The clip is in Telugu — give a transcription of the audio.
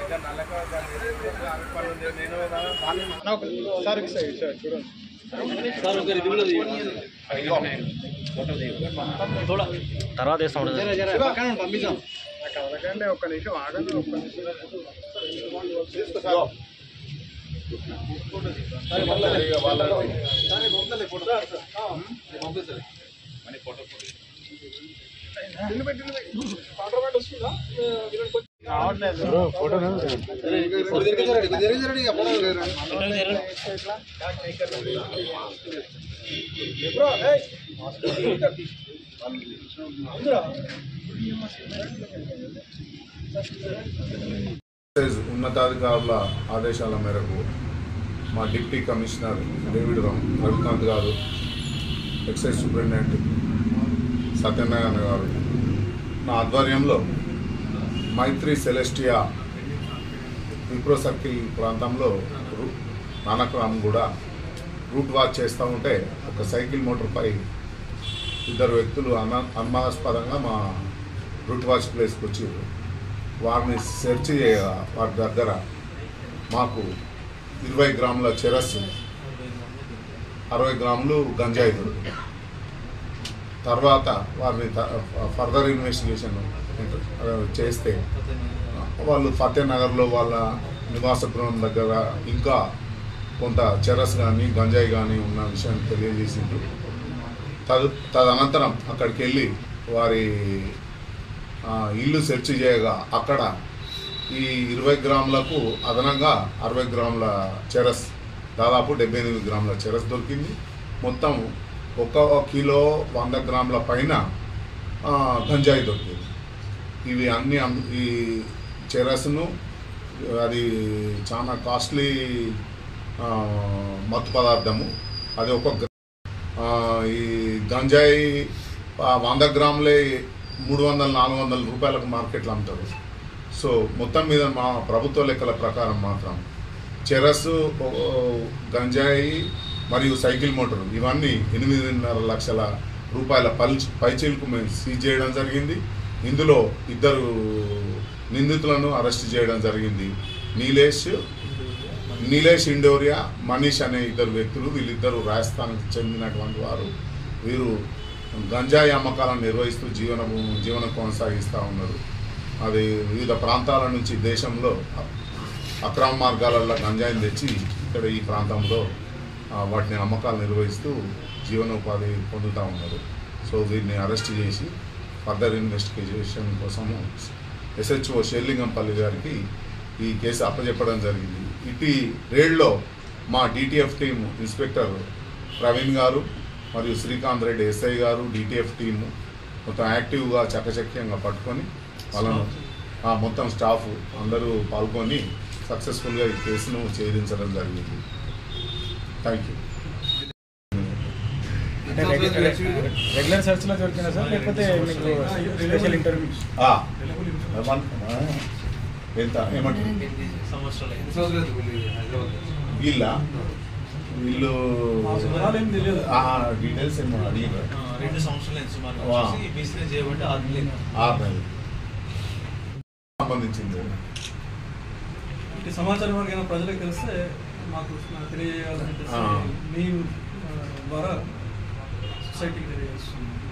తర్వాత వేస్తాం ఒక్క నిమిషం ఆగండి ఒక్క నిమిషం ఎక్సైజ్ ఉన్నతాధికారుల ఆదేశాల మేరకు మా deputy commissioner David Ram Ravikanth garu excise superintendent Satyanarayana గారు నా ఆధ్వర్యంలో మైత్రి సెలెస్టియా విప్రో సర్కిల్ ప్రాంతంలో రు- నానక్రామ్ కూడా రూట్ వాచ్ చేస్తూ ఉంటే ఒక సైకిల్ మోటార్పై ఇద్దరు వ్యక్తులు అన అనుమానాస్పదంగా మా రూట్ వాచ్ ప్లేస్కి వచ్చి వారిని సెర్చ్ చేయగా వారి దగ్గర మాకు ఇరవై గ్రాముల చెరస్సు అరవై గ్రాములు గంజాయి దొరికింది తర్వాత వారిని త- ఫర్దర్ ఇన్వెస్టిగేషన్ ఆ, చేస్తే వాళ్ళు ఫతేనగర్లో వాళ్ళ నివాస గృహం దగ్గర ఇంకా కొంత చెరస్ కానీ గంజాయి కానీ ఉన్న విషయాన్ని తెలియజేసిండ్రు తదు తదనంతరం అక్కడికి వెళ్ళి వారి ఆ, ఇల్లు సెర్చ్ చేయగా అక్కడ ఈ ఇరవై గ్రాములకు అదనంగా అరవై గ్రాముల చెరస్ దాదాపు డెబ్బై ఎనిమిది గ్రాముల చెరస్ దొరికింది మొత్తం ఒక కిలో వంద గ్రాముల పైన ఆ, గంజాయి దొరికింది ఇవి అన్ని అమ్- ఈ చెరస్ను అది చాలా కాస్ట్లీ ఆ, మత్తు పదార్థము అది ఒక గ్రా- ఆ, ఈ గంజాయి ఆ, వంద గ్రాములే మూడు వందల నాలుగు వందల రూపాయలకు మార్కెట్లో అమ్ముతారు సో మొత్తం మీద మా ప్రభుత్వ లెక్కల ప్రకారం మాత్రం చెరస్సు ఓ, గంజాయి మరియు సైకిల్ మోటార్ ఇవన్నీ ఎనిమిదిన్నర లక్షల రూపాయల పల్ పైచీలకు మేము సీజ్ చేయడం జరిగింది ఇందులో ఇద్దరు నిందితులను అరెస్ట్ చేయడం జరిగింది నీలేష్ నీలేష్ ఇండోరియా మనీష్ అనే ఇద్దరు వ్యక్తులు వీళ్ళిద్దరు రాజస్థాన్కి చెందినటువంటి వారు వీరు గంజాయి అమ్మకాలను నిర్వహిస్తూ జీవన జీవనం కొనసాగిస్తూ ఉన్నారు అది వివిధ ప్రాంతాల నుంచి దేశంలో అక్రమ మార్గాలలో గంజాయిని తెచ్చి ఇక్కడ ఈ ప్రాంతంలో ఆ, వాటిని అమ్మకాలు నిర్వహిస్తూ జీవనోపాధి పొందుతూ ఉన్నారు సో వీరిని అరెస్ట్ చేసి ఫర్దర్ ఇన్వెస్టిగేషన్ కోసము ఎస్హెచ్ఓ షేర్లింగంపల్లి గారికి ఈ కేసు అప్పచెప్పడం జరిగింది ఇటీ రేడ్లో మా DTF team inspector Praveen garu మరియు Srikanth Reddy SI garu DTF team మొత్తం యాక్టివ్గా చకచక్యంగా పట్టుకొని వాళ్ళను ఆ, మొత్తం స్టాఫ్ అందరూ పాల్గొని సక్సెస్ఫుల్గా ఈ కేసును ఛేదించడం జరిగింది థ్యాంక్ యూ అంటే రెగ్యులర్ సెర్చ్ లో దొరికినా సార్ లేకపోతే మీకు స్పెషల్ ఇంటర్వ్యూ ఆ, వన్- ఆ, ఎంత ఏమంటారు వీళ్ళ వీళ్ళు వివరాలు ఏం తెలియదు. ఆ, డీటెయిల్స్ ఏమో అడిగారు రెండు సంవత్సరాలు సుమారు వా. వచ్చేసి బిజినెస్ చేయబట్టి ఆరు నెలలు ఆరు నెలలు సంబంధించింది ఇటు సమాచారం వరకు ప్రజలకు తెలిస్తే మాకు తెలియజేయాలని చెప్పేసి ఆ. మీ ఆ, ద్వారా సొసైటీకి తెలియజేస్తున్నాం